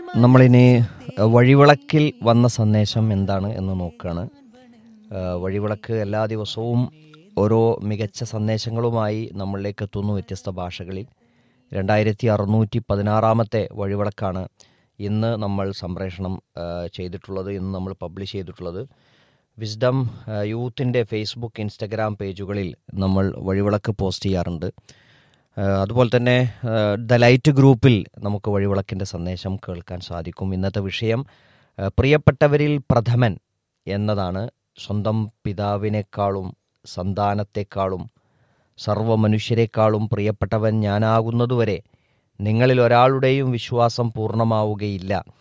നമ്മളിനി വഴിവിളക്കിൽ വന്ന സന്ദേശം എന്താണ് എന്ന് നോക്കുകയാണ് ആ, വഴിവിളക്ക് എല്ലാ ദിവസവും ഓരോ മികച്ച സന്ദേശങ്ങളുമായി നമ്മളിലേക്ക് എത്തുന്നു വ്യത്യസ്ത ഭാഷകളിൽ രണ്ടായിരത്തി അറുന്നൂറ്റി പതിനാറാമത്തെ വഴിവിളക്കാണ് ഇന്ന് നമ്മൾ സംപ്രേഷണം ആ, ചെയ്തിട്ടുള്ളത് ഇന്ന് നമ്മൾ പബ്ലിഷ് ചെയ്തിട്ടുള്ളത് വിസ്ഡം യൂത്തിൻ്റെ ഫേസ്ബുക്ക് ഇൻസ്റ്റഗ്രാം പേജുകളിൽ നമ്മൾ വഴിവിളക്ക് പോസ്റ്റ് ചെയ്യാറുണ്ട് ആ, അതുപോലെ തന്നെ ആ, ദ ലൈറ്റ് ഗ്രൂപ്പിൽ നമുക്ക് വഴിവിളക്കിൻ്റെ സന്ദേശം കേൾക്കാൻ സാധിക്കും ഇന്നത്തെ വിഷയം ആ, പ്രിയപ്പെട്ടവരിൽ പ്രഥമൻ എന്നതാണ് സ്വന്തം പിതാവിനേക്കാളും സന്താനത്തെക്കാളും സർവ്വ മനുഷ്യരെക്കാളും പ്രിയപ്പെട്ടവൻ ഞാനാകുന്നതുവരെ നിങ്ങളിൽ ഒരാളുടെയും വിശ്വാസം പൂർണ്ണമാവുകയില്ല